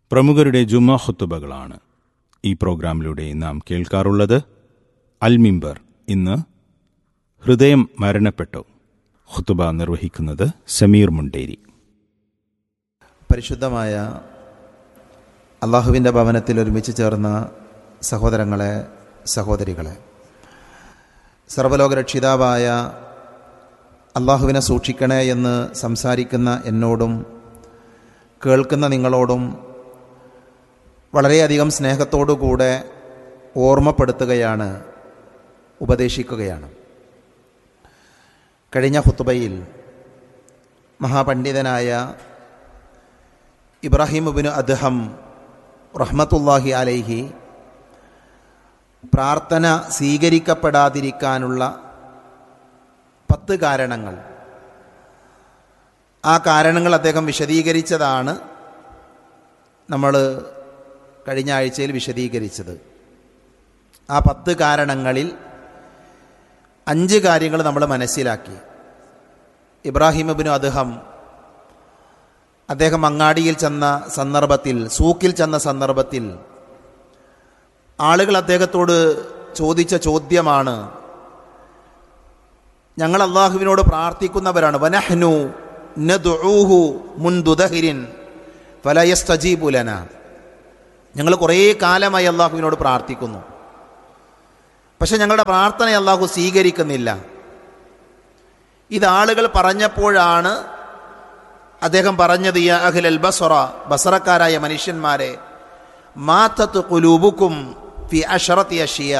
പ്രമുഖരുടെ ജുമാ ഖുത്തുബകളാണ് ഈ പ്രോഗ്രാമിലൂടെ നാം കേൾക്കാറുള്ളത് അൽമിംബർ ഇന്ന് ഹൃദയം മരണപ്പെട്ടു ഖുത്തുബ നിർവഹിക്കുന്നത് സമീർ മുണ്ടേരി പരിശുദ്ധമായ അള്ളാഹുവിൻ്റെ ഭവനത്തിൽ ഒരുമിച്ച് ചേർന്ന സഹോദരങ്ങളെ സഹോദരികളെ സർവലോക രക്ഷിതാവായ അള്ളാഹുവിനെ സൂക്ഷിക്കണേ എന്ന് സംസാരിക്കുന്ന എന്നോടും കേൾക്കുന്ന നിങ്ങളോടും വളരെയധികം സ്നേഹത്തോടുകൂടെ ഓർമ്മപ്പെടുത്തുകയാണ് ഉപദേശിക്കുകയാണ് കഴിഞ്ഞ ഹുത്തുബയിൽ മഹാപണ്ഡിതനായ ഇബ്രാഹിം ഉബിന് അദ്ഹം റഹ്മത്തുല്ലാഹി അലൈഹി പ്രാർത്ഥന സ്വീകരിക്കപ്പെടാതിരിക്കാനുള്ള പത്ത് കാരണങ്ങൾ ആ കാരണങ്ങൾ അദ്ദേഹം വിശദീകരിച്ചതാണ് നമ്മൾ കഴിഞ്ഞ ആഴ്ചയിൽ വിശദീകരിച്ചത് ആ പത്ത് കാരണങ്ങളിൽ അഞ്ച് കാര്യങ്ങൾ നമ്മൾ മനസ്സിലാക്കി ഇബ്രാഹിം ഇബിനു അദ്ഹം അദ്ദേഹം അങ്ങാടിയിൽ ചെന്ന സന്ദർഭത്തിൽ സൂക്കിൽ ചെന്ന സന്ദർഭത്തിൽ ആളുകൾ അദ്ദേഹത്തോട് ചോദിച്ച ചോദ്യമാണ് ഞങ്ങൾ അള്ളാഹുവിനോട് പ്രാർത്ഥിക്കുന്നവരാണ് വനഹ്നു നദുഊഹു മുൻദുദഹിരിൻ ഫലയസ്തജീബുലന ഞങ്ങൾ കുറേ കാലമായി അള്ളാഹുവിനോട് പ്രാർത്ഥിക്കുന്നു പക്ഷെ ഞങ്ങളുടെ പ്രാർത്ഥന അള്ളാഹു സ്വീകരിക്കുന്നില്ല ഇത് ആളുകൾ പറഞ്ഞപ്പോഴാണ് അദ്ദേഹം പറഞ്ഞത് യാ അഖിലൽ ബസറ ബസറക്കാരായ മനുഷ്യന്മാരെ മാത്തത്ത് കുലൂബുക്കും ഫി അഷറത്തി അഷിയ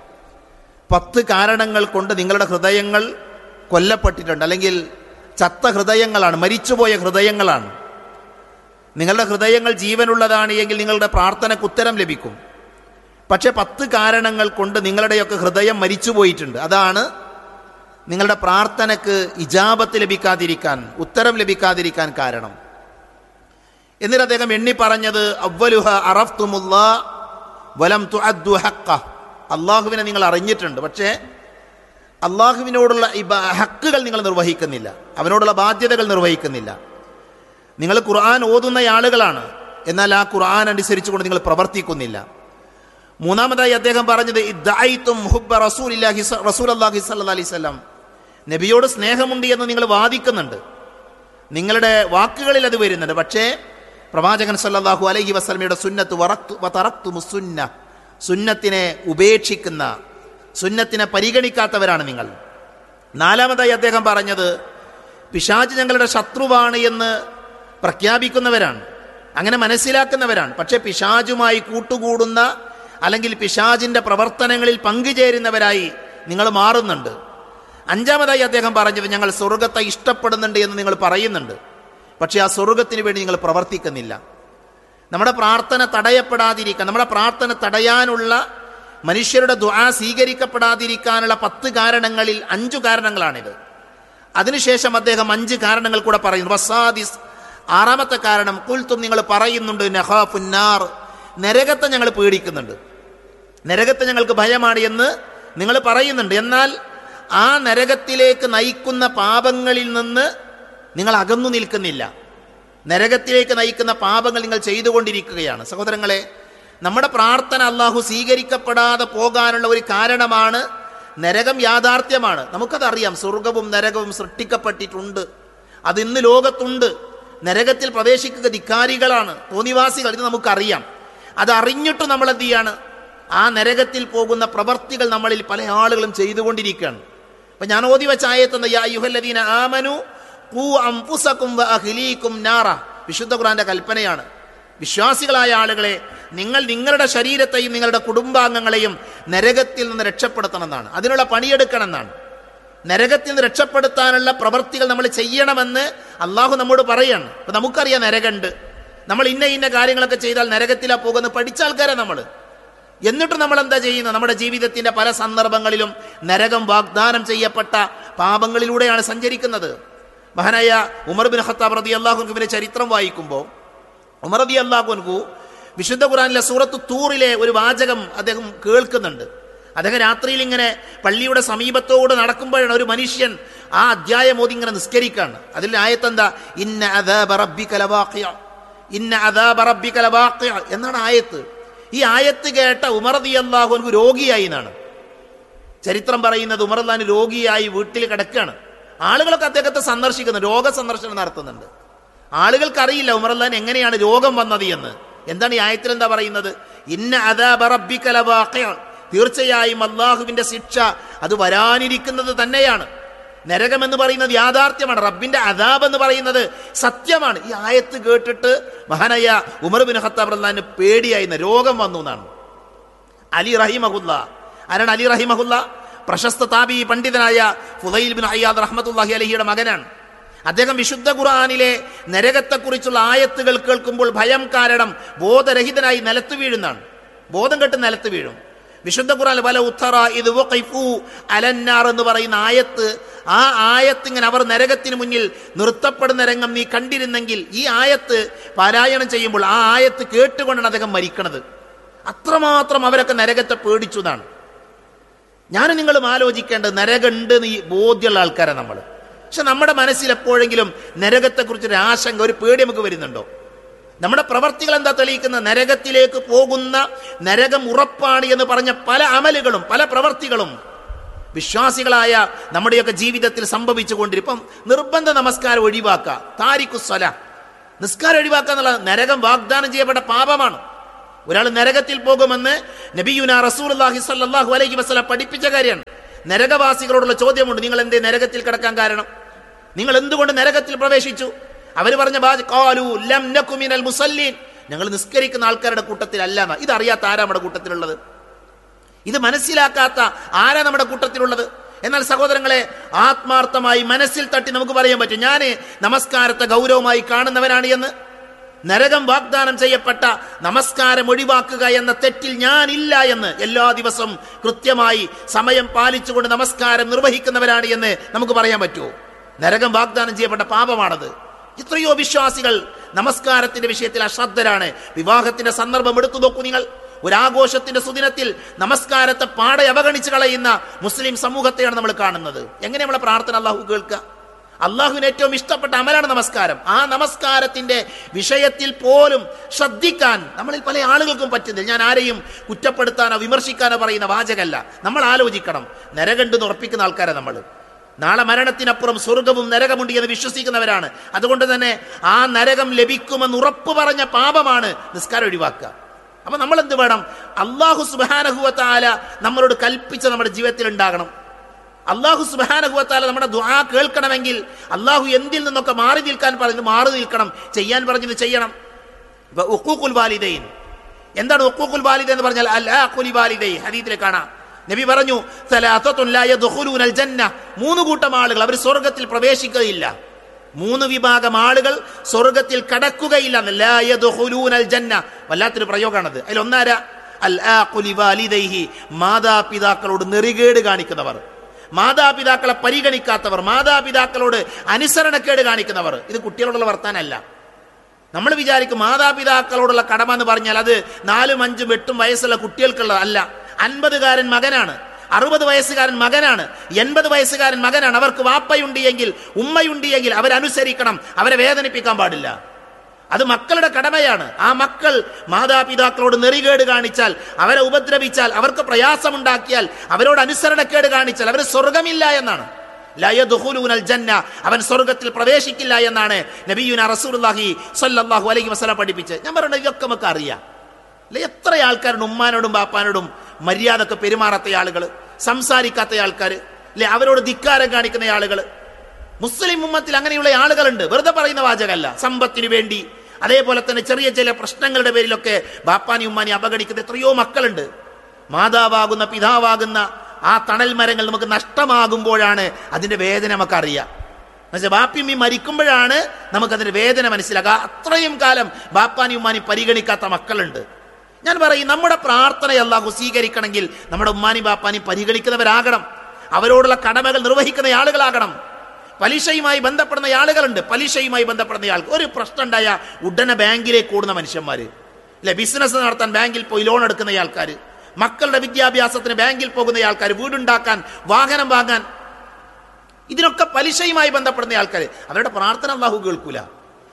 പത്ത് കാരണങ്ങൾ കൊണ്ട് നിങ്ങളുടെ ഹൃദയങ്ങൾ കൊല്ലപ്പെട്ടിട്ടുണ്ട് അല്ലെങ്കിൽ ചത്ത ഹൃദയങ്ങളാണ് മരിച്ചുപോയ ഹൃദയങ്ങളാണ് നിങ്ങളുടെ ഹൃദയങ്ങൾ ജീവനുള്ളതാണ് എങ്കിൽ നിങ്ങളുടെ പ്രാർത്ഥനയ്ക്ക് ഉത്തരം ലഭിക്കും പക്ഷെ പത്ത് കാരണങ്ങൾ കൊണ്ട് നിങ്ങളുടെയൊക്കെ ഹൃദയം മരിച്ചുപോയിട്ടുണ്ട് അതാണ് നിങ്ങളുടെ പ്രാർത്ഥനയ്ക്ക് ഇജാബത്ത് ലഭിക്കാതിരിക്കാൻ ഉത്തരം ലഭിക്കാതിരിക്കാൻ കാരണം എന്നിട്ട് അദ്ദേഹം എണ്ണി പറഞ്ഞത് അവലുഹ അറഫ്തുമുല്ല വലം തുഅദ്ദു ഹക്ക അള്ളാഹുവിനെ നിങ്ങൾ അറിഞ്ഞിട്ടുണ്ട് പക്ഷേ അള്ളാഹുവിനോടുള്ള ഈ ഹക്കുകൾ നിങ്ങൾ നിർവഹിക്കുന്നില്ല അവനോടുള്ള ബാധ്യതകൾ നിർവഹിക്കുന്നില്ല നിങ്ങൾ ഖുർആൻ ഓതുന്ന ആളുകളാണ് എന്നാൽ ആ ഖുർആൻ അനുസരിച്ചുകൊണ്ട് നിങ്ങൾ പ്രവർത്തിക്കുന്നില്ല മൂന്നാമതായി അദ്ദേഹം പറഞ്ഞത് ഇദ്ദായിത്തും ഹുബ്ബ റസൂലില്ലാഹി റസൂൽ അള്ളാഹി സല്ല അലൈവല്ലം നബിയോട് സ്നേഹമുണ്ട് എന്ന് നിങ്ങൾ വാദിക്കുന്നുണ്ട് നിങ്ങളുടെ വാക്കുകളിൽ അത് വരുന്നുണ്ട് പക്ഷേ പ്രവാചകൻ സല്ലാഹു അലൈഹി വസ്ലമയുടെ സുന്നത്ത് വറത്തു വറത്തു മുസുന്ന സുന്നത്തിനെ ഉപേക്ഷിക്കുന്ന സുന്നത്തിനെ പരിഗണിക്കാത്തവരാണ് നിങ്ങൾ നാലാമതായി അദ്ദേഹം പറഞ്ഞത് പിശാജ് ഞങ്ങളുടെ ശത്രുവാണ് എന്ന് പ്രഖ്യാപിക്കുന്നവരാണ് അങ്ങനെ മനസ്സിലാക്കുന്നവരാണ് പക്ഷേ പിശാജുമായി കൂട്ടുകൂടുന്ന അല്ലെങ്കിൽ പിശാജിന്റെ പ്രവർത്തനങ്ങളിൽ പങ്കുചേരുന്നവരായി നിങ്ങൾ മാറുന്നുണ്ട് അഞ്ചാമതായി അദ്ദേഹം പറഞ്ഞത് ഞങ്ങൾ സ്വർഗത്തെ ഇഷ്ടപ്പെടുന്നുണ്ട് എന്ന് നിങ്ങൾ പറയുന്നുണ്ട് പക്ഷേ ആ സ്വർഗത്തിന് വേണ്ടി നിങ്ങൾ പ്രവർത്തിക്കുന്നില്ല നമ്മുടെ പ്രാർത്ഥന തടയപ്പെടാതിരിക്കാൻ നമ്മുടെ പ്രാർത്ഥന തടയാനുള്ള മനുഷ്യരുടെ ദ്വാ സ്വീകരിക്കപ്പെടാതിരിക്കാനുള്ള പത്ത് കാരണങ്ങളിൽ അഞ്ചു കാരണങ്ങളാണിത് അതിനുശേഷം അദ്ദേഹം അഞ്ച് കാരണങ്ങൾ കൂടെ പറയുന്നു വസാദിസ് ആറാമത്തെ കാരണം കുൽത്തും നിങ്ങൾ പറയുന്നുണ്ട് നഹാഫുന്നാർ നരകത്തെ ഞങ്ങൾ പേടിക്കുന്നുണ്ട് നരകത്തെ ഞങ്ങൾക്ക് ഭയമാണ് എന്ന് നിങ്ങൾ പറയുന്നുണ്ട് എന്നാൽ ആ നരകത്തിലേക്ക് നയിക്കുന്ന പാപങ്ങളിൽ നിന്ന് നിങ്ങൾ അകന്നു നിൽക്കുന്നില്ല നരകത്തിലേക്ക് നയിക്കുന്ന പാപങ്ങൾ നിങ്ങൾ ചെയ്തുകൊണ്ടിരിക്കുകയാണ് സഹോദരങ്ങളെ നമ്മുടെ പ്രാർത്ഥന അള്ളാഹു സ്വീകരിക്കപ്പെടാതെ പോകാനുള്ള ഒരു കാരണമാണ് നരകം യാഥാർത്ഥ്യമാണ് നമുക്കതറിയാം സ്വർഗവും നരകവും സൃഷ്ടിക്കപ്പെട്ടിട്ടുണ്ട് അത് ഇന്ന് ലോകത്തുണ്ട് നരകത്തിൽ പ്രവേശിക്കുക ധിക്കാരികളാണ് തോന്നിവാസികൾ ഇത് നമുക്കറിയാം അത് അറിഞ്ഞിട്ട് നമ്മൾ എന്ത് ചെയ്യാണ് ആ നരകത്തിൽ പോകുന്ന പ്രവർത്തികൾ നമ്മളിൽ പല ആളുകളും ചെയ്തുകൊണ്ടിരിക്കുകയാണ് അപ്പൊ ഞാൻ ഓതി വെച്ച ആയത്തെന്ന യാ യുഹല്ലദീന ആമനു ഖൂ അംഫുസകും വഅഹ്ലീകും നാറ വിശുദ്ധ ഖുർആന്റെ കൽപ്പനയാണ് വിശ്വാസികളായ ആളുകളെ നിങ്ങൾ നിങ്ങളുടെ ശരീരത്തെയും നിങ്ങളുടെ കുടുംബാംഗങ്ങളെയും നരകത്തിൽ നിന്ന് രക്ഷപ്പെടുത്തണമെന്നാണ് അതിനുള്ള പണിയെടുക്കണമെന്നാണ് നരകത്തിൽ നിന്ന് രക്ഷപ്പെടുത്താനുള്ള പ്രവൃത്തികൾ നമ്മൾ ചെയ്യണമെന്ന് അള്ളാഹു നമ്മോട് പറയാണ് അപ്പൊ നമുക്കറിയാം നരകമുണ്ട് നമ്മൾ ഇന്ന ഇന്ന കാര്യങ്ങളൊക്കെ ചെയ്താൽ നരകത്തിലാ പോകുന്നത് പഠിച്ച ആൾക്കാരെ നമ്മൾ എന്നിട്ട് നമ്മൾ എന്താ ചെയ്യുന്നത് നമ്മുടെ ജീവിതത്തിന്റെ പല സന്ദർഭങ്ങളിലും നരകം വാഗ്ദാനം ചെയ്യപ്പെട്ട പാപങ്ങളിലൂടെയാണ് സഞ്ചരിക്കുന്നത് മഹാനായ ഉമർ ബിൻ ഖത്താബ് റതി അള്ളാഹുവിന്റെ ചരിത്രം വായിക്കുമ്പോൾ ഉമർ റതി അള്ളാഹുൻകു വിശുദ്ധ ഖുറാനിലെ സൂറത്ത് തൂറിലെ ഒരു വാചകം അദ്ദേഹം കേൾക്കുന്നുണ്ട് അദ്ദേഹം രാത്രിയിൽ ഇങ്ങനെ പള്ളിയുടെ സമീപത്തോട് നടക്കുമ്പോഴാണ് ഒരു മനുഷ്യൻ ആ അധ്യായം ഓതി ഇങ്ങനെ നിസ്കരിക്കാണ് അതിൽ ആയത്തെന്താ ഇന്ന അദാബ റബ്ബിക ലവാഖിയ ഇന്ന അദാബ റബ്ബിക ലവാഖിഅ എന്നാണ് ആയത്ത് ഈ ആയത്ത് കേട്ട ഉമർ റളിയല്ലാഹു അൻഹു രോഗിയായി എന്നാണ് ചരിത്രം പറയുന്നത് ഉമർ അള്ളഹാൻ രോഗിയായി വീട്ടിൽ കിടക്കുകയാണ് ആളുകളൊക്കെ അദ്ദേഹത്തെ സന്ദർശിക്കുന്നു രോഗ സന്ദർശനം നടത്തുന്നുണ്ട് ആളുകൾക്കറിയില്ല ഉമർ അള്ളഹാൻ എങ്ങനെയാണ് രോഗം വന്നത് എന്ന് എന്താണ് ഈ ആയത്തിൽ എന്താ പറയുന്നത് ഇന്ന അദാബ റബ്ബിക ലവാഖിഅ തീർച്ചയായും അള്ളാഹുവിന്റെ ശിക്ഷ അത് വരാനിരിക്കുന്നത് തന്നെയാണ് നരകം എന്ന് പറയുന്നത് യാഥാർത്ഥ്യമാണ് റബ്ബിന്റെ അദാബ് എന്ന് പറയുന്നത് സത്യമാണ് ഈ ആയത്ത് കേട്ടിട്ട് മഹാനായ ഉമർ ബിൻ ഖത്താബ് റഹ്ലാന് പേടിയായിരുന്ന രോഗം വന്നു എന്നാണ് അലി റഹിമഹുല്ല ആരാണ് അലി റഹിമഹുല്ല പ്രശസ്ത താബി പണ്ഡിതനായ ഫുദൈൽ ബിൻ അയ്യാദ് റഹ്മത്തുല്ലാഹി അലഹിയുടെ മകനാണ് അദ്ദേഹം വിശുദ്ധ ഖുർആാനിലെ നരകത്തെക്കുറിച്ചുള്ള ആയത്തുകൾ കേൾക്കുമ്പോൾ ഭയം കാരണം ബോധരഹിതനായി നിലത്ത് വീഴുന്നതാണ് ബോധം കെട്ട് നിലത്ത് വീഴും വിശുദ്ധ ഖുർആൻ പല ഉത്തറ ഇത് വഖിഫു അലന്നാർ എന്ന് പറയുന്ന ആയത്ത് ആ ആയത്ത് ഇങ്ങനെ അവർ നരകത്തിന് മുന്നിൽ നിർത്തപ്പെടുന്ന രംഗം നീ കണ്ടിരുന്നെങ്കിൽ ഈ ആയത്ത് പാരായണം ചെയ്യുമ്പോൾ ആ ആയത്ത് കേട്ടുകൊണ്ടാണ് അദ്ദേഹം മരിക്കണത് അത്രമാത്രം അവരൊക്കെ നരകത്തെ പേടിച്ചു എന്നാണ് ഞാനും നിങ്ങളും ആലോചിക്കേണ്ടത് നരകമുണ്ട് എന്ന് ഈ ബോധ്യമുള്ള ആൾക്കാരാണ് നമ്മൾ പക്ഷെ നമ്മുടെ മനസ്സിൽ എപ്പോഴെങ്കിലും നരകത്തെക്കുറിച്ചൊരു ആശങ്ക ഒരു പേടി നമുക്ക് വരുന്നുണ്ടോ നമ്മുടെ പ്രവർത്തികൾ എന്താ തെളിയിക്കുന്നത് നരകത്തിലേക്ക് പോകുന്ന നരകം ഉറപ്പാണ് എന്ന് പറഞ്ഞ പല അമലുകളും പല പ്രവർത്തികളും വിശ്വാസികളായ നമ്മുടെയൊക്കെ ജീവിതത്തിൽ സംഭവിച്ചു കൊണ്ടിരിപ്പം നിർബന്ധ നമസ്കാരം ഒഴിവാക്കുക താരിഖുസ്വല നിസ്കാരം ഒഴിവാക്കുക എന്നുള്ള നരകം വാഗ്ദാനം ചെയ്യപ്പെട്ട പാപമാണ് ഒരാൾ നരകത്തിൽ പോകുമെന്ന് നബിയുന റസൂലുള്ളാഹി സ്വല്ലല്ലാഹു അലൈഹി വസല്ലം പഠിപ്പിച്ച കാര്യമാണ് നരകവാസികളോടുള്ള ചോദ്യമുണ്ട് നിങ്ങൾ എന്തേ നരകത്തിൽ കിടക്കാൻ കാരണം നിങ്ങൾ എന്തുകൊണ്ട് നരകത്തിൽ പ്രവേശിച്ചു അവർ പറഞ്ഞ ബാജ് ഖാലു ലം നകു മിനൽ മുസല്ലീൻ ഞങ്ങൾ നിസ്കരിക്കുന്ന ആൾക്കാരുടെ കൂട്ടത്തിലല്ല എന്നാ. ഇതറിയാത്ത ആരാ നമ്മുടെ കൂട്ടത്തിലുള്ളത് ഇത് മനസ്സിലാക്കാത്ത ആരാ നമ്മുടെ കൂട്ടത്തിലുള്ളത് എന്നാൽ സഹോദരങ്ങളെ ആത്മാർത്ഥമായി മനസ്സിൽ തട്ടി നമുക്ക് പറയാൻ പറ്റും ഞാൻ നമസ്കാരത്തെ ഗൗരവമായി കാണുന്നവനാണ് എന്ന് നരകം വാഗ്ദാനം ചെയ്യപ്പെട്ട നമസ്കാരം ഒഴിവാക്കുക എന്ന തെറ്റിൽ ഞാനില്ല എന്ന് എല്ലാ ദിവസവും കൃത്യമായി സമയം പാലിച്ചുകൊണ്ട് നമസ്കാരം നിർവഹിക്കുന്നവരാണ് എന്ന് നമുക്ക് പറയാൻ പറ്റുമോ നരകം വാഗ്ദാനം ചെയ്യപ്പെട്ട പാപമാണത് എത്രയോ വിശ്വാസികൾ നമസ്കാരത്തിന്റെ വിഷയത്തിൽ അശ്രദ്ധരാണ് വിവാഹത്തിന്റെ സന്ദർഭം എടുത്തു നോക്കൂ നിങ്ങൾ ഒരു ആഘോഷത്തിന്റെ സുദിനത്തിൽ നമസ്കാരത്തെ പാടെ അവഗണിച്ച് കളയുന്ന മുസ്ലിം സമൂഹത്തെയാണ് നമ്മൾ കാണുന്നത് എങ്ങനെ നമ്മളെ പ്രാർത്ഥന അള്ളാഹു കേൾക്കുക അള്ളാഹുവിന് ഏറ്റവും ഇഷ്ടപ്പെട്ട അമലാണ് നമസ്കാരം ആ നമസ്കാരത്തിന്റെ വിഷയത്തിൽ പോലും ശ്രദ്ധിക്കാൻ നമ്മളിൽ പല ആളുകൾക്കും പറ്റുന്നില്ല ഞാൻ ആരെയും കുറ്റപ്പെടുത്താനോ വിമർശിക്കാനോ പറയുന്ന വാചകല്ല നമ്മൾ ആലോചിക്കണം നരകണ്ടെന്ന് ഉറപ്പിക്കുന്ന ആൾക്കാരെ നമ്മൾ നാളെ മരണത്തിനപ്പുറം സ്വർഗവും നരകമുണ്ട് എന്ന് വിശ്വസിക്കുന്നവരാണ് അതുകൊണ്ട് തന്നെ ആ നരകം ലഭിക്കുമെന്ന് ഉറപ്പ് പറഞ്ഞ പാപമാണ് നിസ്കാരം ഒഴിവാക്കുക അപ്പൊ നമ്മൾ എന്ത് വേണം അള്ളാഹു സുബാനഹുവത്താല നമ്മളോട് കൽപ്പിച്ച നമ്മുടെ ജീവിതത്തിൽ ഉണ്ടാകണം അള്ളാഹു സുബാനഹുവത്താല നമ്മുടെ ദുആ കേൾക്കണമെങ്കിൽ അള്ളാഹു എന്തിൽ നിന്നൊക്കെ മാറി നിൽക്കാൻ പറഞ്ഞു മാറി നിൽക്കണം ചെയ്യാൻ പറഞ്ഞത് ചെയ്യണം ഇപ്പൊ ഉക്കൂക്കുൽ വാലിദൈൻ എന്താണ് ഉക്കൂക്കുൽ വാലിദ എന്ന് പറഞ്ഞാൽ അൽ ആഖുലി വാലിദൈ ഹദീസിലെ കാണാം നബി പറഞ്ഞു "സലാസത്തുൻ ലാ യദ്ഖുലൂനൽ ജന്ന മൂന്ന് കൂട്ടം ആളുകൾ അവർ സ്വർഗത്തിൽ പ്രവേശിക്കുകയില്ല മൂന്ന് വിഭാഗം ആളുകൾ സ്വർഗത്തിൽ കടക്കുകയില്ല എന്ന്. ലാ യദ്ഖുലൂനൽ ജന്ന വല്ലാത്തൊരു പ്രയോഗമാണത് അതിൽ ഒന്നാര അൽ ആഖുലി വാലിദൈഹി മാതാപിതാക്കളോട് നെറികേട് കാണിക്കുന്നവർ മാതാപിതാക്കളെ പരിഗണിക്കാത്തവർ മാതാപിതാക്കളോട് അനുസരണക്കേട് കാണിക്കുന്നവർ ഇത് കുട്ടികളോടുള്ള വർത്താനല്ല നമ്മൾ വിചാരിക്കും മാതാപിതാക്കളോടുള്ള കടമ എന്ന് പറഞ്ഞാൽ അത് നാലും അഞ്ചും എട്ടും വയസ്സുള്ള കുട്ടികൾക്കുള്ള അല്ല അൻപതുകാരൻ മകനാണ് അറുപത് വയസ്സുകാരൻ മകനാണ് എൺപത് വയസ്സുകാരൻ മകനാണ് അവർക്ക് വാപ്പയുണ്ട് എങ്കിൽ ഉമ്മയുണ്ട് എങ്കിൽ അവരനുസരിക്കണം അവരെ വേദനിപ്പിക്കാൻ പാടില്ല അത് മക്കളുടെ കടമയാണ് ആ മക്കൾ മാതാപിതാക്കളോട് നെറികേട് കാണിച്ചാൽ അവരെ ഉപദ്രവിച്ചാൽ അവർക്ക് പ്രയാസമുണ്ടാക്കിയാൽ അവരോട് അനുസരണക്കേട് കാണിച്ചാൽ അവർ സ്വർഗമില്ല എന്നാണ് ലയദുഖുലൂനൽ ജന്ന അവൻ സ്വർഗത്തിൽ പ്രവേശിക്കില്ല എന്നാണ് നബിയുന റസൂലുള്ളാഹി സ്വല്ലല്ലാഹു അലൈഹി വസല്ലം പഠിപ്പിച്ച് ഞാൻ പറയുന്നത് ഇതൊക്കെ നമുക്ക് അറിയാം അല്ലെ എത്ര ആൾക്കാരുണ്ട് ഉമ്മാനോടും ബാപ്പാനോടും മര്യാദക്ക് പെരുമാറാത്ത ആളുകൾ സംസാരിക്കാത്ത ആൾക്കാർ അല്ലെ അവരോട് ധിക്കാരം കാണിക്കുന്ന ആളുകൾ മുസ്ലിം ഉമ്മത്തിൽ അങ്ങനെയുള്ള ആളുകളുണ്ട് വെറുതെ പറയുന്ന വാചകമല്ല സമ്പത്തിനു വേണ്ടി അതേപോലെ തന്നെ ചെറിയ ചില പ്രശ്നങ്ങളുടെ പേരിലൊക്കെ ബാപ്പാനി ഉമ്മാനി അപഗണിക്കുന്ന എത്രയോ മക്കളുണ്ട് മാതാവാകുന്ന പിതാവാകുന്ന ആ തണൽ മരങ്ങൾ നമുക്ക് നഷ്ടമാകുമ്പോഴാണ് അതിന്റെ വേദന നമുക്കറിയാം എന്നുവെച്ചാൽ ബാപ്പിയമ്മി മരിക്കുമ്പോഴാണ് നമുക്കതിന്റെ വേദന മനസ്സിലാക്കുക അത്രയും കാലം ബാപ്പാനി ഉമ്മാനി പരിഗണിക്കാത്ത മക്കളുണ്ട് ഞാൻ പറയും നമ്മുടെ പ്രാർത്ഥന അല്ലാഹു സ്വീകരിക്കണമെങ്കിൽ നമ്മുടെ ഉമ്മാനി ബാപ്പാനി പരിഗണിക്കുന്നവരാകണം അവരോടുള്ള കടമകൾ നിർവഹിക്കുന്ന ആളുകളാകണം പലിശയുമായി ബന്ധപ്പെടുന്ന ആളുകളുണ്ട് പലിശയുമായി ബന്ധപ്പെടുന്ന ആൾക്ക് ഒരു പ്രശ്നം ഉണ്ടായ ഉടനെ ബാങ്കിലേക്ക് ഓടുന്ന മനുഷ്യന്മാർ അല്ലെ ബിസിനസ് നടത്താൻ ബാങ്കിൽ പോയി ലോൺ എടുക്കുന്ന ആൾക്കാർ മക്കളുടെ വിദ്യാഭ്യാസത്തിന് ബാങ്കിൽ പോകുന്ന ആൾക്കാർ വീടുണ്ടാക്കാൻ വാഹനം വാങ്ങാൻ ഇതിനൊക്കെ പലിശയുമായി ബന്ധപ്പെടുന്ന ആൾക്കാർ അവരുടെ പ്രാർത്ഥന അള്ളാഹു കേൾക്കൂല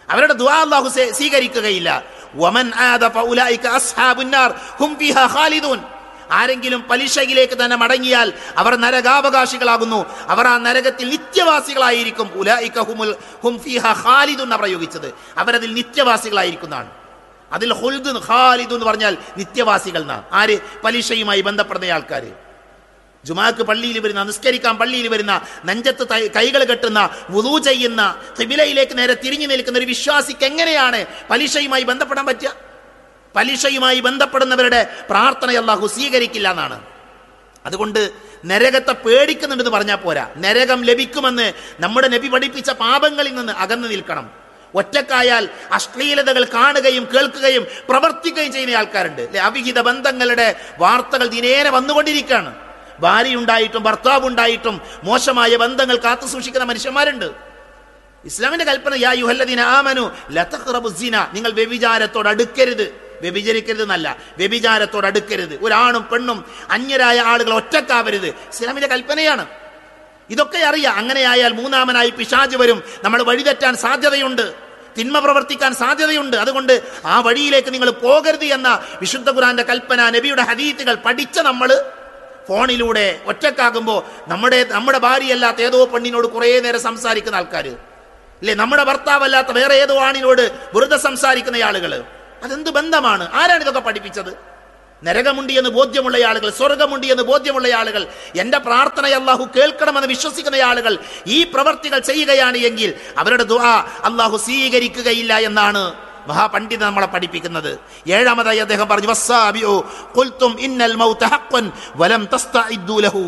അവരുടെ ദുആ അല്ലാഹു സ്വീ- സ്വീകരിക്കുകയില്ല വമൻ ആദ ഫഉലൈക അസ്ഹാബുന്നാർ ഹും ഫീഹാ ഖാലിദൂൻ ആരെങ്കിലും പലിശയിലേക്ക് തന്നെ മടങ്ങിയാൽ അവർ നരകാവകാശികളാകുന്നു അവർ ആ നരകത്തിൽ നിത്യവാസികളായിരിക്കും ഉലൈക ഹുമുൽ ഹും ഫീഹാ ഖാലിദൂൻ എന്നാ പ്രയോഗിച്ചത് അവരതിൽ നിത്യവാസികളായിരിക്കുന്നതാണ് അതിൽ ഹുൽദ് ഖാലിദ് എന്ന് പറഞ്ഞാൽ നിത്യവാസികൾ എന്നാണ് ആര് പലിശയുമായി ബന്ധപ്പെടുന്ന ആൾക്കാർ ജുമാക്ക് പള്ളിയിൽ വരുന്ന നിസ്കരിക്കാൻ പള്ളിയിൽ വരുന്ന നെഞ്ചത്ത് തൈ- കൈകൾ കെട്ടുന്ന വുളു ചെയ്യുന്ന ത്രിബിലയിലേക്ക് നേരെ തിരിഞ്ഞു നിൽക്കുന്ന ഒരു വിശ്വാസിക്ക് എങ്ങനെയാണ് പലിശയുമായി ബന്ധപ്പെടാൻ പറ്റുക പലിശയുമായി ബന്ധപ്പെടുന്നവരുടെ പ്രാർത്ഥന അല്ലാഹു സ്വീകരിക്കില്ല എന്നാണ് അതുകൊണ്ട് നരകത്തെ പേടിക്കുന്നുണ്ടെന്ന് പറഞ്ഞാൽ പോരാ നരകം ലഭിക്കുമെന്ന് നമ്മുടെ നബി പഠിപ്പിച്ച പാപങ്ങളിൽ നിന്ന് അകന്നു നിൽക്കണം ഒറ്റക്കായാൽ അശ്ലീലതകൾ കാണുകയും കേൾക്കുകയും പ്രവർത്തിക്കുകയും ചെയ്യുന്ന ആൾക്കാരുണ്ട് അല്ലെ അവിഹിത ബന്ധങ്ങളുടെ വാർത്തകൾ ദിനേന വന്നുകൊണ്ടിരിക്കുകയാണ് ഭാര്യയുണ്ടായിട്ടും ഭർത്താവുണ്ടായിട്ടും മോശമായ ബന്ധങ്ങൾ കാത്തു സൂക്ഷിക്കുന്ന മനുഷ്യന്മാരുണ്ട് ഇസ്ലാമിന്റെ കൽപ്പന യാ യുഹല്ലദീന ആമനു ലതഖറബു സിന നിങ്ങൾ വ്യഭിചാരത്തോട് അടുക്കരുത് വ്യഭിചരിക്കരുത് എന്നല്ല വ്യഭിചാരത്തോട് അടുക്കരുത് ഒരാണും പെണ്ണും അന്യരായ ആളുകൾ ഒറ്റക്കാവരുത് ഇസ്ലാമിന്റെ കൽപ്പനയാണ് ഇതൊക്കെ അറിയാം അങ്ങനെയായാൽ മൂന്നാമനായി പിശാജ് വരും നമ്മൾ വഴിതെറ്റാൻ സാധ്യതയുണ്ട് തിന്മ പ്രവർത്തിക്കാൻ സാധ്യതയുണ്ട് അതുകൊണ്ട് ആ വഴിയിലേക്ക് നിങ്ങൾ പോകരുത് എന്ന വിശുദ്ധ ഖുറാന്റെ കൽപ്പന നബിയുടെ ഹദീത്തുകൾ പഠിച്ച നമ്മൾ ഫോണിലൂടെ ഒറ്റക്കാകുമ്പോൾ നമ്മുടെ നമ്മുടെ ഭാര്യയല്ലാത്ത ഏതോ പെണ്ണിനോട് കുറേ നേരം സംസാരിക്കുന്ന ആൾക്കാർ അല്ലെ നമ്മുടെ ഭർത്താവല്ലാത്ത വേറെ ഏതോ ആണിനോട് വെറുതെ സംസാരിക്കുന്ന ആളുകൾ അതെന്ത് ബന്ധമാണ് ആരാണ് ഇതൊക്കെ പഠിപ്പിച്ചത് നരകമുണ്ട് എന്ന് ബോധ്യമുള്ള ആളുകൾ സ്വർഗമുണ്ട് എന്ന് ബോധ്യമുള്ള ആളുകൾ എന്റെ പ്രാർത്ഥന അള്ളാഹു കേൾക്കണമെന്ന് വിശ്വസിക്കുന്ന ആളുകൾ ഈ പ്രവർത്തികൾ ചെയ്യുകയാണ് എങ്കിൽ അവരുടെ ദുആ അള്ളാഹു സ്വീകരിക്കുകയില്ല എന്നാണ് മഹാപണ്ഡിതൻ നമ്മളെ പഠിപ്പിക്കുന്നത് ഏഴാമതായി അദ്ദേഹം പറഞ്ഞു വസ്സാബിഉ ഖുൽതും ഇന്നൽ മൗത ഹഖ്ഖൻ വലം തസ്തഇദ്ദു ലഹു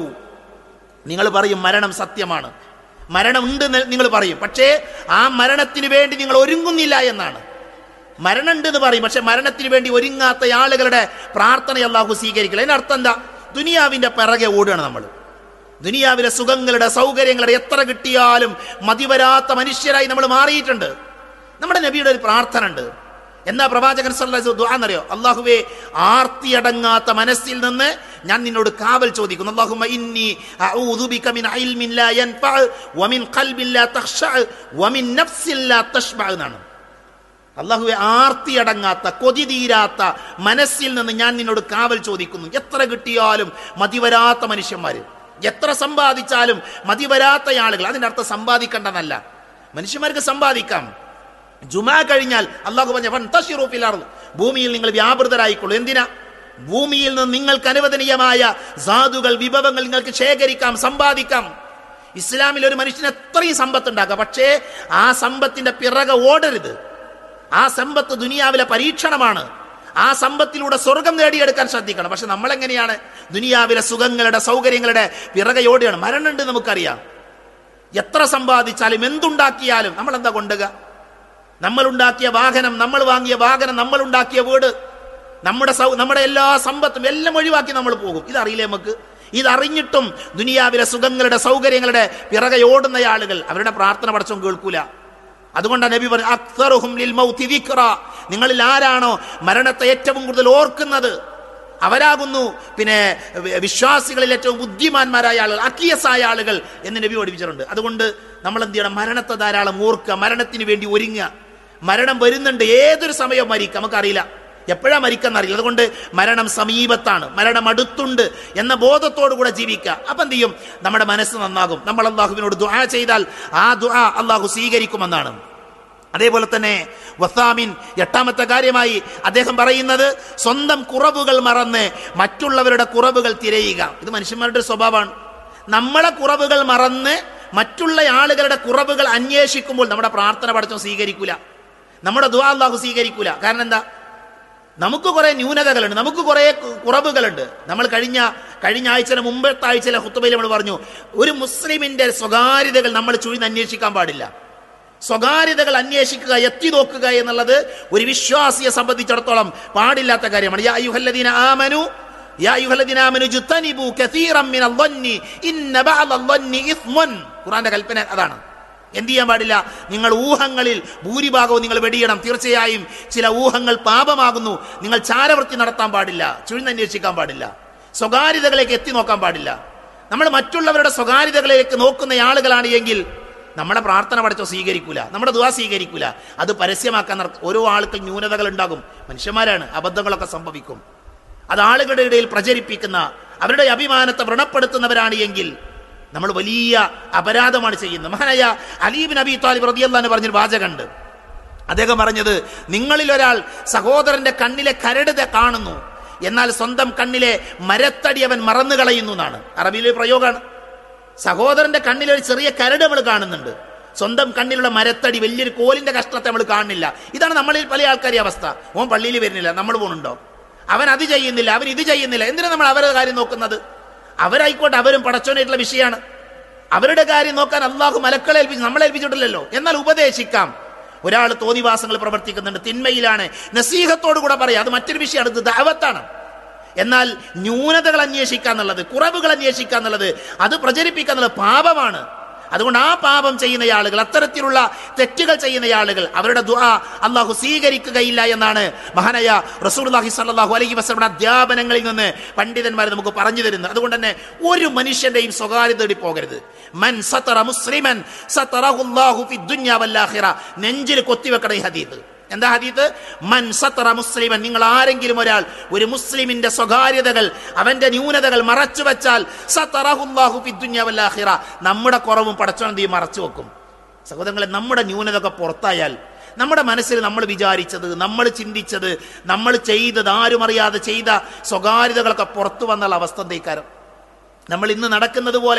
നിങ്ങൾ പറയും മരണം സത്യമാണ് മരണം ഉണ്ട് എന്ന് നിങ്ങൾ പറയും പക്ഷേ ആ മരണത്തിന് വേണ്ടി നിങ്ങൾ ഒരുങ്ങുന്നില്ല എന്നാണ് മരണം ഉണ്ട് എന്ന് പറയും പക്ഷെ മരണത്തിന് വേണ്ടി ഒരുങ്ങാത്ത ആളുകളുടെ പ്രാർത്ഥന അള്ളാഹു സ്വീകരിക്കില്ല അതിനർത്ഥം എന്താ ദുനിയാവിന്റെ പിറകെ ഓടുകയാണ് നമ്മൾ ദുനിയാവിലെ സുഖങ്ങളുടെ സൗകര്യങ്ങളുടെ എത്ര കിട്ടിയാലും മതിവരാത്ത മനുഷ്യരായി നമ്മൾ മാറിയിട്ടുണ്ട് നമ്മുടെ നബിയുടെ ഒരു പ്രാർത്ഥന ഉണ്ട് എന്താ പ്രവാചകൻ സല്ലല്ലാഹു ദുആ എന്നറിയോ അള്ളാഹുവേ ആർത്തിയടങ്ങാത്ത മനസ്സിൽ നിന്ന് ഞാൻ നിന്നോട് കാവൽ ചോദിക്കുന്നു അല്ലാഹുമ്മ ഇന്നി അഊദു ബിക മിൻ ഇൽമിൻ ലാ യൻഫഅ വമിൻ ഖൽബിൻ ലാ തഖ്ശഅ വമിൻ നഫ്സിൻ ലാ തഷ്ബഅ എന്നാണ് അള്ളാഹുവെ ആർത്തിയടങ്ങാത്ത കൊതി തീരാത്ത മനസ്സിൽ നിന്ന് ഞാൻ നിന്നോട് കാവൽ ചോദിക്കുന്നു എത്ര കിട്ടിയാലും മതിവരാത്ത മനുഷ്യന്മാര് എത്ര സമ്പാദിച്ചാലും മതിവരാത്ത ആളുകൾ അതിന്റെ അർത്ഥം സമ്പാദിക്കേണ്ടതല്ല മനുഷ്യന്മാർക്ക് സമ്പാദിക്കാം ജുമാ കഴിഞ്ഞാൽ അള്ളാഹു പറഞ്ഞ "ഫന്തശിറൂ ഫിൽ അർള്." ഭൂമിയിൽ നിങ്ങൾ വ്യാപൃതരായിക്കൊള്ളൂ എന്തിനാ ഭൂമിയിൽ നിന്ന് നിങ്ങൾക്ക് അനുവദനീയമായ സാധുകൾ വിഭവങ്ങൾ നിങ്ങൾക്ക് ശേഖരിക്കാം സമ്പാദിക്കാം ഇസ്ലാമിൽ ഒരു മനുഷ്യന് എത്രയും സമ്പത്ത് ഉണ്ടാക്കാം പക്ഷേ ആ സമ്പത്തിന്റെ പിറകെ ഓടരുത് ആ സമ്പത്ത് ദുനിയാവിലെ പരീക്ഷണമാണ് ആ സമ്പത്തിലൂടെ സ്വർഗം നേടിയെടുക്കാൻ ശ്രദ്ധിക്കണം പക്ഷെ നമ്മളെങ്ങനെയാണ് ദുനിയാവിലെ സുഖങ്ങളുടെ സൗകര്യങ്ങളുടെ പിറകയോടെയാണ് മരണമുണ്ട് നമുക്കറിയാം എത്ര സമ്പാദിച്ചാലും എന്തുണ്ടാക്കിയാലും നമ്മൾ എന്താ കൊണ്ടുക നമ്മൾ ഉണ്ടാക്കിയ വാഹനം നമ്മൾ വാങ്ങിയ വാഹനം നമ്മൾ ഉണ്ടാക്കിയ വീട് നമ്മുടെ സൗ നമ്മുടെ എല്ലാ സമ്പത്തും എല്ലാം ഒഴിവാക്കി നമ്മൾ പോകും ഇതറിയില്ലേ നമുക്ക് ഇതറിഞ്ഞിട്ടും ദുനിയാവിലെ സുഖങ്ങളുടെ സൗകര്യങ്ങളുടെ പിറകെ ഓടുന്ന ആളുകൾ അവരുടെ പ്രാർത്ഥന പടച്ചോം കേൾക്കൂല അതുകൊണ്ടാണ് നബി പറഞ്ഞു അക്തറുഹും ലിൽ മൗതി ദിക്റ നിങ്ങളിൽ ആരാണോ മരണത്തെ ഏറ്റവും കൂടുതൽ ഓർക്കുന്നത് അവരാകുന്നു പിന്നെ വി- വിശ്വാസികളിൽ ഏറ്റവും ബുദ്ധിമാന്മാരായ ആളുകൾ അക്കിയസായ ആളുകൾ എന്ന് നബി പഠിപ്പിച്ചിട്ടുണ്ട് അതുകൊണ്ട് നമ്മൾ എന്ത് ചെയ്യണം മരണത്തെ ധാരാളം ഓർക്കുക മരണത്തിന് വേണ്ടി ഒരുങ്ങുക മരണം വരുന്നുണ്ട് ഏതൊരു സമയവും മരിക്കാം നമുക്കറിയില്ല എപ്പോഴാ മരിക്കാന്നറിയില്ല അതുകൊണ്ട് മരണം സമീപത്താണ് മരണം അടുത്തുണ്ട് എന്ന ബോധത്തോടു കൂടെ ജീവിക്കുക അപ്പൊ എന്ത് ചെയ്യും നമ്മുടെ മനസ്സ് നന്നാകും നമ്മൾ അള്ളാഹുവിനോട് ദുആ ചെയ്താൽ ആ ദുആ അള്ളാഹു സ്വീകരിക്കുമെന്നാണ് അതേപോലെ തന്നെ വസാമിൻ എട്ടാമത്തെ കാര്യമായി അദ്ദേഹം പറയുന്നത് സ്വന്തം കുറവുകൾ മറന്ന് മറ്റുള്ളവരുടെ കുറവുകൾ തിരയുക ഇത് മനുഷ്യന്മാരുടെ ഒരു സ്വഭാവമാണ് നമ്മളെ കുറവുകൾ മറന്ന് മറ്റുള്ള ആളുകളുടെ കുറവുകൾ അന്വേഷിക്കുമ്പോൾ നമ്മുടെ പ്രാർത്ഥന പഠിച്ചോ സ്വീകരിക്കൂല നമ്മുടെ ദുആ അള്ളാഹു സ്വീകരിക്കൂല കാരണം എന്താ നമുക്ക് കുറെ ന്യൂനതകളുണ്ട് നമുക്ക് കുറെ കു- കുറവുകളുണ്ട് നമ്മൾ കഴിഞ്ഞ കഴിഞ്ഞ ആഴ്ചയിലെ മുമ്പത്തെ ആഴ്ചയിലെ ഹുത്തുബയിൽ നമ്മൾ പറഞ്ഞു ഒരു മുസ്ലിമിന്റെ സ്വകാര്യതകൾ നമ്മൾ ചുഴിന്ന് അന്വേഷിക്കാൻ പാടില്ല സ്വകാര്യതകൾ അന്വേഷിക്കുക എത്തി നോക്കുക എന്നുള്ളത് ഒരു വിശ്വാസിയെ സംബന്ധിച്ചിടത്തോളം പാടില്ലാത്ത കാര്യമാണ് യാ അയ്യുഹല്ലദീന ആമനു യാ അയ്യുഹല്ലദീന ആമനു ജുത്തനിബു കസീറം മിനൽ ളന്നി ഇന്ന ബഅദൽ ളന്നി ഇസ്മുൻ ഖുർആന്റെ കൽപ്പന അതാണ് എന്ത് ചെയ്യാൻ പാടില്ല നിങ്ങൾ ഊഹങ്ങളിൽ ഭൂരിഭാഗവും നിങ്ങൾ വെടിയണം തീർച്ചയായും ചില ഊഹങ്ങൾ പാപമാകുന്നു നിങ്ങൾ ചാരവൃത്തി നടത്താൻ പാടില്ല ചുഴിഞ്ഞന്വേഷിക്കാൻ പാടില്ല സ്വകാര്യതകളിലേക്ക് എത്തി നോക്കാൻ പാടില്ല നമ്മൾ മറ്റുള്ളവരുടെ സ്വകാര്യതകളിലേക്ക് നോക്കുന്ന ആളുകളാണ് എങ്കിൽ നമ്മുടെ പ്രാർത്ഥന പഠിച്ചോ സ്വീകരിക്കൂല നമ്മുടെ ദുവാ സ്വീകരിക്കൂല അത് പരസ്യമാക്കാൻ നട- ഓരോ ആൾക്കും ന്യൂനതകൾ ഉണ്ടാകും മനുഷ്യന്മാരാണ് അബദ്ധങ്ങളൊക്കെ സംഭവിക്കും അത് ആളുകളുടെ ഇടയിൽ പ്രചരിപ്പിക്കുന്ന അവരുടെ അഭിമാനത്തെ വ്രണപ്പെടുത്തുന്നവരാണ് എങ്കിൽ നമ്മൾ വലിയ അപരാധമാണ് ചെയ്യുന്നത് മഹാനായ അലീബിൻ അബി താലിബ് റതിയല്ലാന്ന് പറഞ്ഞൊരു വാചകമുണ്ട് അദ്ദേഹം പറഞ്ഞത് നിങ്ങളിൽ ഒരാൾ സഹോദരന്റെ കണ്ണിലെ കരട് ദേ കാണുന്നു എന്നാൽ സ്വന്തം കണ്ണിലെ മരത്തടി അവൻ മറന്നു കളയുന്നു എന്നാണ് അറബിയിലെ പ്രയോഗമാണ് സഹോദരന്റെ കണ്ണിൽ ഒരു ചെറിയ കരട് നമ്മൾ കാണുന്നുണ്ട് സ്വന്തം കണ്ണിലുള്ള മരത്തടി വലിയൊരു കോലിന്റെ കഷ്ടത്തെ നമ്മൾ കാണുന്നില്ല ഇതാണ് നമ്മളിൽ പല ആൾക്കാരുടെ അവസ്ഥ ഓൻ പള്ളിയിൽ വരുന്നില്ല നമ്മൾ പോകുന്നുണ്ടോ അവൻ അത് ചെയ്യുന്നില്ല അവൻ ഇത് ചെയ്യുന്നില്ല എന്തിനാ നമ്മൾ അവരുടെ കാര്യം നോക്കുന്നത് അവരായിക്കോട്ടെ അവരും പടച്ചോനായിട്ടുള്ള വിഷയമാണ് അവരുടെ കാര്യം നോക്കാൻ അള്ളാഹു മലക്കളെ ഏൽപ്പിച്ചു നമ്മളെ ഏൽപ്പിച്ചിട്ടില്ലല്ലോ എന്നാൽ ഉപദേശിക്കാം ഒരാൾ തോന്നിവാസങ്ങൾ പ്രവർത്തിക്കുന്നുണ്ട് തിന്മയിലാണ് നസീഹത്തോടു കൂടെ പറയാം അത് മറ്റൊരു വിഷയമാണ് ഇത് ദാവത്താണ് എന്നാൽ ന്യൂനതകൾ അന്വേഷിക്കുക എന്നുള്ളത് കുറവുകൾ അന്വേഷിക്കുക എന്നുള്ളത് അത് പ്രചരിപ്പിക്കുക എന്നുള്ളത് പാപമാണ് അതുകൊണ്ട് ആ പാപം ചെയ്യുന്ന ആളുകൾ അത്തരത്തിലുള്ള തെറ്റുകൾ ചെയ്യുന്ന ആളുകൾ അവരുടെ ദുആ അള്ളാഹു സ്വീകരിക്കുകയില്ല എന്നാണ് മഹാനായ റസൂലുള്ളാഹി സ്വല്ലല്ലാഹു അലൈഹി വസല്ലമയുടെ അധ്യാപനങ്ങളിൽ നിന്ന് പണ്ഡിതന്മാർ നമുക്ക് പറഞ്ഞു തരുന്നത് അതുകൊണ്ട് തന്നെ ഒരു മനുഷ്യന്റെയും സ്വകാര്യത തേടി പോകരുത് മൻ സതറ മുസ്ലിമൻ സതറഹുല്ലാഹു ഫി ദുനിയ വൽ ആഖിറ നെഞ്ചിൽ കൊത്തിവെക്കണ ഈ ഹദീത്ത് എന്താ ഹദീത്ത് മൻ സത്തറ മുസ്ലിമൻ നിങ്ങൾ ആരെങ്കിലും ഒരാൾ ഒരു മുസ്ലിമിന്റെ സ്വകാര്യതകൾ അവന്റെ ന്യൂനതകൾ മറച്ചു വെച്ചാൽ സത്തറഹുല്ലാഹു ഫി ദുനിയ വൽ ആഖിറ നമ്മുടെ കുറവും പടച്ചോൻ തീ മറച്ചു വെക്കും സഹോദരങ്ങളെ നമ്മുടെ ന്യൂനതയൊക്കെ പുറത്തായാൽ നമ്മുടെ മനസ്സിൽ നമ്മൾ വിചാരിച്ചത് നമ്മൾ ചിന്തിച്ചത് നമ്മൾ ചെയ്തത് ആരും അറിയാതെ ചെയ്ത സ്വകാര്യതകളൊക്കെ പുറത്തു വന്നുള്ള അവസ്ഥ എന്തേക്കാരം നമ്മൾ ഇന്ന് നടക്കുന്നത് പോലെ